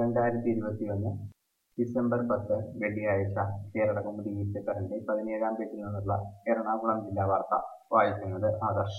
രണ്ടായിരത്തി ഇരുപത്തിയൊന്ന് ഡിസംബർ പത്ത് വെള്ളിയാഴ്ച കേരളകൗമുദി ഈച്ചക്കറിന്റെ പതിനേഴാം പേജിൽ നിന്നുള്ള എറണാകുളം ജില്ലാ വാർത്ത വായിക്കുന്നത് ആദർശ്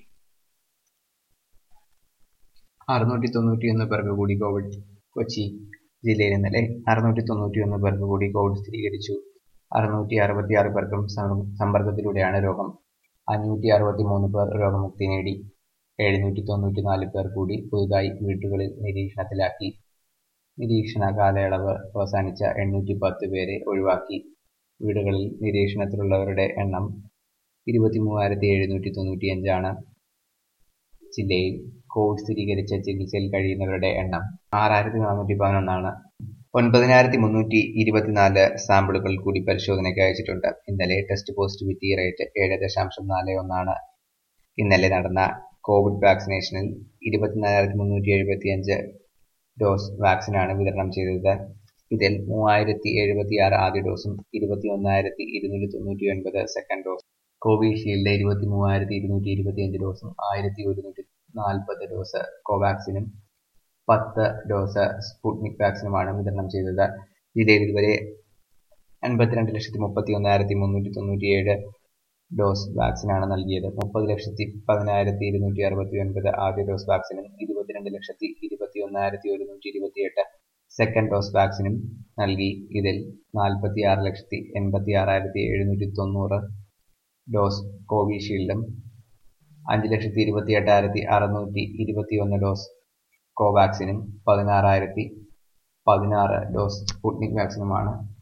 അറുന്നൂറ്റി തൊണ്ണൂറ്റിയൊന്ന് പേർക്ക് കൂടി കോവിഡ് കൊച്ചി ജില്ലയിൽ ഇന്നലെ അറുന്നൂറ്റി തൊണ്ണൂറ്റിയൊന്ന് പേർക്ക് കൂടി കോവിഡ് സ്ഥിരീകരിച്ചു അറുന്നൂറ്റി അറുപത്തിയാറ് പേർക്കും സം- സമ്പർക്കത്തിലൂടെയാണ് രോഗം അഞ്ഞൂറ്റി അറുപത്തി മൂന്ന് പേർ രോഗമുക്തി നേടി എഴുന്നൂറ്റി തൊണ്ണൂറ്റി നാല് പേർ കൂടി പുതുതായി വീട്ടുകളിൽ നിരീക്ഷണത്തിലാക്കി നിരീക്ഷണ കാലയളവ് അവസാനിച്ച എണ്ണൂറ്റി പത്ത് പേരെ ഒഴിവാക്കി വീടുകളിൽ നിരീക്ഷണത്തിലുള്ളവരുടെ എണ്ണം ഇരുപത്തി മൂവായിരത്തി എഴുന്നൂറ്റി തൊണ്ണൂറ്റിയഞ്ചാണ് ജില്ലയിൽ കോവിഡ് സ്ഥിരീകരിച്ച ചികിത്സയിൽ കഴിയുന്നവരുടെ എണ്ണം ആറായിരത്തി നാനൂറ്റി പതിനൊന്നാണ് ഒൻപതിനായിരത്തി മുന്നൂറ്റി ഇരുപത്തിനാല് സാമ്പിളുകൾ കൂടി പരിശോധനയ്ക്ക് അയച്ചിട്ടുണ്ട് ഇന്നലെ ടെസ്റ്റ് പോസിറ്റിവിറ്റി റേറ്റ് ഏഴ് ദശാംശം നാല് ഒന്നാണ് ഇന്നലെ നടന്ന കോവിഡ് വാക്സിനേഷനിൽ ഇരുപത്തിനാലായിരത്തി മുന്നൂറ്റി എഴുപത്തിയഞ്ച് ഡോസ് വാക്സിനാണ് വിതരണം ചെയ്തത് ഇതിൽ മൂവായിരത്തി എഴുപത്തിയാറ് ആദ്യ ഡോസും ഇരുപത്തി ഒന്നായിരത്തി ഇരുന്നൂറ്റി തൊണ്ണൂറ്റി ഒൻപത് സെക്കൻഡ് ഡോസ് കോവിഷീൽഡ് ഇരുപത്തി മൂവായിരത്തി ഇരുന്നൂറ്റി ഇരുപത്തിയഞ്ച് ഡോസും ആയിരത്തി ഒരുന്നൂറ്റി നാൽപ്പത് ഡോസ് കോവാക്സിനും പത്ത് ഡോസ് സ്പുട്നിക് വാക്സിനുമാണ് വിതരണം ചെയ്തത് ജില്ലയിൽ ഇതുവരെ അൻപത്തിരണ്ട് ലക്ഷത്തി മുപ്പത്തി ഒന്നായിരത്തി മുന്നൂറ്റി തൊണ്ണൂറ്റിയേഴ് ഡോസ് വാക്സിനാണ് നൽകിയത് മുപ്പത് ലക്ഷത്തി പതിനായിരത്തി ഇരുന്നൂറ്റി അറുപത്തി ഒൻപത് ആദ്യ ഡോസ് വാക്സിനും ഇരുപത്തിരണ്ട് ലക്ഷത്തി ഇരുപത്തി ഒന്നായിരത്തി ഒരുന്നൂറ്റി ഇരുപത്തിയെട്ട് സെക്കൻഡ് ഡോസ് വാക്സിനും നൽകി ഇതിൽ നാൽപ്പത്തി ആറ് ലക്ഷത്തി എൺപത്തി ആറായിരത്തി എഴുന്നൂറ്റി തൊണ്ണൂറ് ഡോസ് കോവിഷീൽഡും അഞ്ച് ലക്ഷത്തി ഇരുപത്തി എട്ടായിരത്തി അറുന്നൂറ്റി ഇരുപത്തി ഒന്ന് ഡോസ് കോവാക്സിനും പതിനാറായിരത്തി പതിനാറ് ഡോസ് സ്പുട്നിക് വാക്സിനുമാണ്